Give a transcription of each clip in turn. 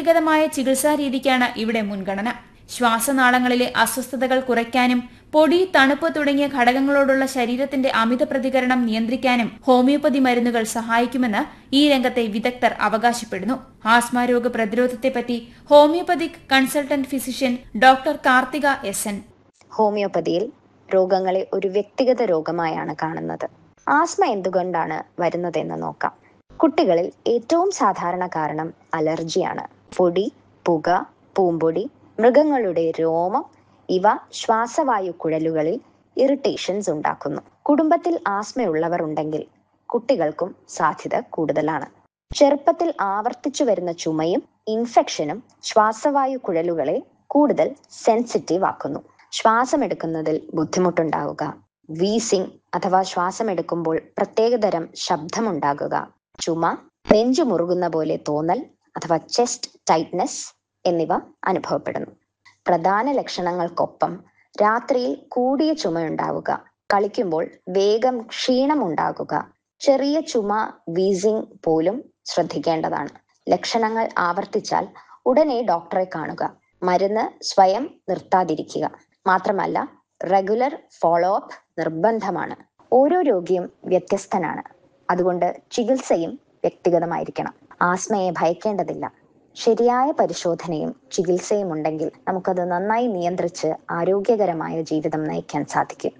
വ്യക്തിഗതമായ ചികിത്സാ രീതിക്കാണ് ഇവിടെ മുൻഗണന ശ്വാസനാളങ്ങളിലെ അസ്വസ്ഥതകൾ കുറയ്ക്കാനും പൊടി തണുപ്പ് തുടങ്ങിയ ഘടകങ്ങളോടുള്ള ശരീരത്തിന്റെ അമിത പ്രതികരണം നിയന്ത്രിക്കാനും ഹോമിയോപ്പതി മരുന്നുകൾ സഹായിക്കുമെന്ന് ഈ രംഗത്തെ വിദഗ്ധർ അവകാശപ്പെടുന്നു ആസ്മ രോഗ പ്രതിരോധത്തെപ്പറ്റി homeopathic consultant physician doctor Karthika S N ഹോമിയോപ്പതിയിൽ രോഗങ്ങളെ ഒരു വ്യക്തിഗത രോഗമായാണ് കാണുന്നത് ആസ്മ എന്തുകൊണ്ടാണ് വരുന്നതെന്ന് നോക്കാം കുട്ടികളിൽ ഏറ്റവും സാധാരണ കാരണം അലർജിയാണ് പൊടി പുക പൂമ്പൊടി മൃഗങ്ങളുടെ രോമം ഇവ ശ്വാസവായു കുഴലുകളിൽ ഇറിറ്റേഷൻസ് ഉണ്ടാക്കുന്നു കുടുംബത്തിൽ ആസ്മയുള്ളവർ ഉണ്ടെങ്കിൽ കുട്ടികൾക്കും സാധ്യത കൂടുതലാണ് ചെറുപ്പത്തിൽ ആവർത്തിച്ചു വരുന്ന ചുമയും ഇൻഫെക്ഷനും ശ്വാസവായു കുഴലുകളെ കൂടുതൽ സെൻസിറ്റീവ് ആക്കുന്നു ശ്വാസമെടുക്കുന്നതിൽ ബുദ്ധിമുട്ടുണ്ടാവുക വീസിംഗ് അഥവാ ശ്വാസമെടുക്കുമ്പോൾ പ്രത്യേകതരം ശബ്ദമുണ്ടാകുക ചുമ നെഞ്ചു മുറുകുന്ന പോലെ തോന്നൽ അഥവാ ചെസ്റ്റ് ടൈറ്റ്നെസ് എന്നിവ അനുഭവപ്പെടുന്നു പ്രധാന ലക്ഷണങ്ങൾക്കൊപ്പം രാത്രിയിൽ കൂടിയ ചുമയുണ്ടാവുക കളിക്കുമ്പോൾ വേഗം ക്ഷീണമുണ്ടാകുക ചെറിയ ചുമ വീസിംഗ് പോലും ശ്രദ്ധിക്കേണ്ടതാണ് ലക്ഷണങ്ങൾ ആവർത്തിച്ചാൽ ഉടനെ ഡോക്ടറെ കാണുക മരുന്ന് സ്വയം നിർത്താതിരിക്കുക മാത്രമല്ല റെഗുലർ ഫോളോ അപ്പ് നിർബന്ധമാണ് ഓരോ രോഗിയും വ്യത്യസ്തനാണ് അതുകൊണ്ട് ചികിത്സയും വ്യക്തിഗതമായിരിക്കണം ആസ്മയെ ഭയക്കേണ്ടതില്ല ശരിയായ പരിശോധനയും ചികിത്സയും ഉണ്ടെങ്കിൽ നമുക്കത് നന്നായി നിയന്ത്രിച്ച് ആരോഗ്യകരമായ ജീവിതം നയിക്കാൻ സാധിക്കും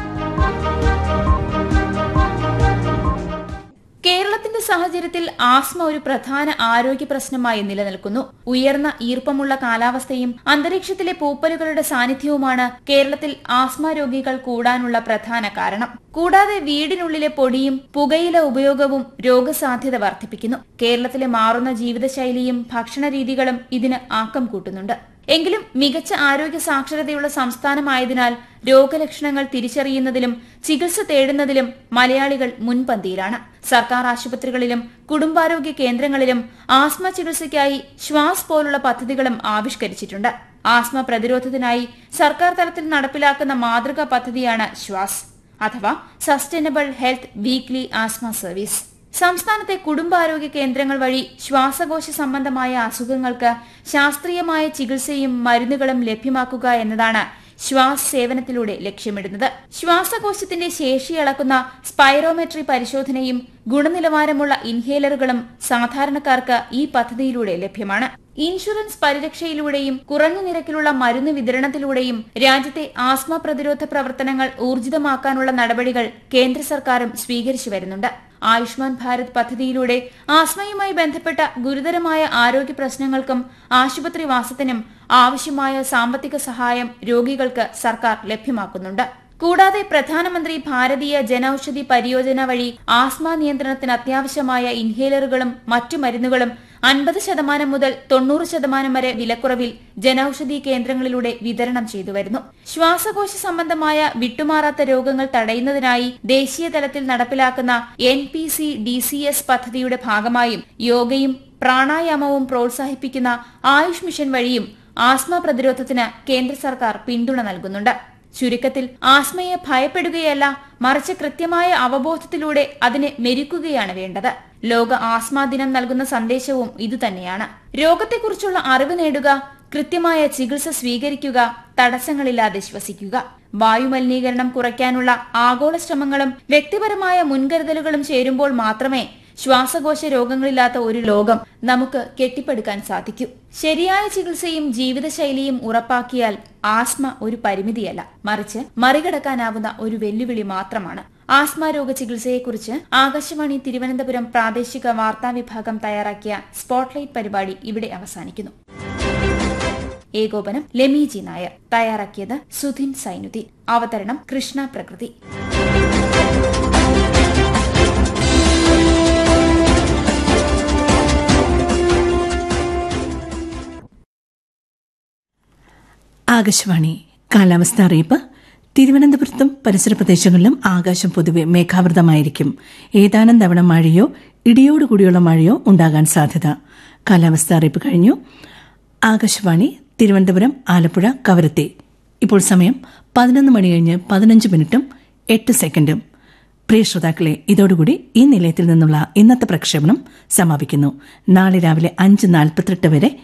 കേരളത്തിന്റെ സാഹചര്യത്തിൽ ആസ്മ ഒരു പ്രധാന ആരോഗ്യ പ്രശ്നമായി നിലനിൽക്കുന്നു ഉയർന്ന ഈർപ്പമുള്ള കാലാവസ്ഥയും അന്തരീക്ഷത്തിലെ പൂപ്പലുകളുടെ സാന്നിധ്യവുമാണ് കേരളത്തിൽ ആസ്മ രോഗികൾ കൂടാനുള്ള പ്രധാന കാരണം കൂടാതെ വീടിനുള്ളിലെ പൊടിയും പുകയില ഉപയോഗവും രോഗസാധ്യത വർദ്ധിപ്പിക്കുന്നു കേരളത്തിലെ മാറുന്ന ജീവിതശൈലിയും ഭക്ഷണരീതികളും ഇതിന് ആക്കം കൂട്ടുന്നുണ്ട് എങ്കിലും മികച്ച ആരോഗ്യ സാക്ഷരതയുള്ള സംസ്ഥാനമായതിനാൽ രോഗലക്ഷണങ്ങൾ തിരിച്ചറിയുന്നതിലും ചികിത്സ തേടുന്നതിലും മലയാളികൾ മുൻപന്തിയിലാണ് സർക്കാർ ആശുപത്രികളിലും കുടുംബാരോഗ്യ കേന്ദ്രങ്ങളിലും ആസ്മ ചികിത്സയ്ക്കായി ശ്വാസ് പോലുള്ള പദ്ധതികളും ആവിഷ്കരിച്ചിട്ടുണ്ട് ആസ്മ പ്രതിരോധത്തിനായി സർക്കാർ തലത്തിൽ നടപ്പിലാക്കുന്ന മാതൃകാ പദ്ധതിയാണ് ശ്വാസ് അഥവാ sustainable health weekly asthma service സംസ്ഥാനത്തെ കുടുംബാരോഗ്യ കേന്ദ്രങ്ങൾ വഴി ശ്വാസകോശ സംബന്ധമായ അസുഖങ്ങൾക്ക് ശാസ്ത്രീയമായ ചികിത്സയും മരുന്നുകളും ലഭ്യമാക്കുക എന്നതാണ് ശ്വാസ് സേവനത്തിലൂടെ ലക്ഷ്യമിടുന്നത് ശ്വാസകോശത്തിന്റെ ശേഷി അളക്കുന്ന സ്പൈറോമെട്രി പരിശോധനയും ഗുണനിലവാരമുള്ള ഇൻഹേലറുകളും സാധാരണക്കാർക്ക് ഈ പദ്ധതിയിലൂടെ ലഭ്യമാണ് ഇൻഷുറൻസ് പരിരക്ഷയിലൂടെയും കുറഞ്ഞ നിരക്കിലുള്ള മരുന്ന് വിതരണത്തിലൂടെയും രാജ്യത്തെ ആസ്മ പ്രതിരോധ പ്രവർത്തനങ്ങൾ ഊർജിതമാക്കാനുള്ള നടപടികൾ കേന്ദ്ര സർക്കാരും സ്വീകരിച്ചു വരുന്നുണ്ട് ആയുഷ്മാൻ ഭാരത് പദ്ധതിയിലൂടെ ആസ്മയുമായി ബന്ധപ്പെട്ട ഗുരുതരമായ ആരോഗ്യ പ്രശ്നങ്ങൾക്കും ആശുപത്രിവാസത്തിനും ആവശ്യമായ സാമ്പത്തിക സഹായം രോഗികൾക്ക് സർക്കാർ ലഭ്യമാക്കുന്നുണ്ട് കൂടാതെ പ്രധാനമന്ത്രി ഭാരതീയ ജനൌഷധി പരിയോജന വഴി ആസ്മ നിയന്ത്രണത്തിന് അത്യാവശ്യമായ ഇൻഹേലറുകളും മറ്റു മരുന്നുകളും അൻപത് ശതമാനം മുതൽ തൊണ്ണൂറ് ശതമാനം വരെ വിലക്കുറവിൽ ജനൌഷധി കേന്ദ്രങ്ങളിലൂടെ വിതരണം ചെയ്തു വരുന്നു ശ്വാസകോശ സംബന്ധമായ വിട്ടുമാറാത്ത രോഗങ്ങൾ തടയുന്നതിനായി ദേശീയ തലത്തിൽ നടപ്പിലാക്കുന്ന N P C D C S പദ്ധതിയുടെ ഭാഗമായും യോഗയും പ്രാണായാമവും പ്രോത്സാഹിപ്പിക്കുന്ന ആയുഷ് മിഷൻ വഴിയും ആസ്മ പ്രതിരോധത്തിന് കേന്ദ്ര സർക്കാർ പിന്തുണ നൽകുന്നുണ്ട് ചുരുക്കത്തിൽ ആസ്മയെ ഭയപ്പെടുകയല്ല മറിച്ച് കൃത്യമായ അവബോധത്തിലൂടെ അതിനെ മെരുക്കുകയാണ് വേണ്ടത് ലോക ആസ്മ ദിനം നൽകുന്ന സന്ദേശവും ഇതുതന്നെയാണ് രോഗത്തെക്കുറിച്ചുള്ള അറിവ് നേടുക കൃത്യമായ ചികിത്സ സ്വീകരിക്കുക തടസ്സങ്ങളില്ലാതെ ശ്വസിക്കുക വായുമലിനീകരണം കുറയ്ക്കാനുള്ള ആഗോള ശ്രമങ്ങളും വ്യക്തിപരമായ മുൻകരുതലുകളും ചേരുമ്പോൾ മാത്രമേ ശ്വാസകോശ രോഗങ്ങളില്ലാത്ത ഒരു ലോകം നമുക്ക് കെട്ടിപ്പടുക്കാൻ സാധിക്കൂ ശരിയായ ചികിത്സയും ജീവിതശൈലിയും ഉറപ്പാക്കിയാൽ ആസ്മ ഒരു പരിമിതിയല്ല മറിച്ച് മറികടക്കാനാവുന്ന ഒരു വെല്ലുവിളി മാത്രമാണ് ആസ്മ രോഗ ചികിത്സയെക്കുറിച്ച് ആകാശവാണി തിരുവനന്തപുരം പ്രാദേശിക വാർത്താ വിഭാഗം തയ്യാറാക്കിയ സ്പോട്ട്ലൈറ്റ് പരിപാടി ഇവിടെ അവസാനിക്കുന്നു ഏകോപനം ലെമി നായർ തയ്യാറാക്കിയത് സുധിൻ സൈനുദ്ദീൻ അവതരണം കൃഷ്ണ പ്രകൃതി ആകാശവാണി കാലാവസ്ഥ അറിയിപ്പ് തിരുവനന്തപുരത്തും പരിസര പ്രദേശങ്ങളിലും ആകാശം പൊതുവെ മേഘാവൃതമായിരിക്കും ഏതാനും തവണ മഴയോ ഇടിയോടുകൂടിയുള്ള മഴയോ ഉണ്ടാകാൻ സാധ്യത കാലാവസ്ഥ അറിയിപ്പ് കഴിഞ്ഞു ആകാശവാണി തിരുവനന്തപുരം ആലപ്പുഴ കവരത്തി ഇപ്പോൾ സമയം പതിനൊന്ന് മണി കഴിഞ്ഞ് പതിനഞ്ച് മിനിറ്റും എട്ട് സെക്കൻഡും പ്രിയ ശ്രോതാക്കളെ ഇതോടുകൂടി ഈ നിലയത്തിൽ നിന്നുള്ള ഇന്നത്തെ പ്രക്ഷേപണം സമാപിക്കുന്നു നാളെ രാവിലെ അഞ്ച് നാൽപ്പത്തെട്ട് വരെ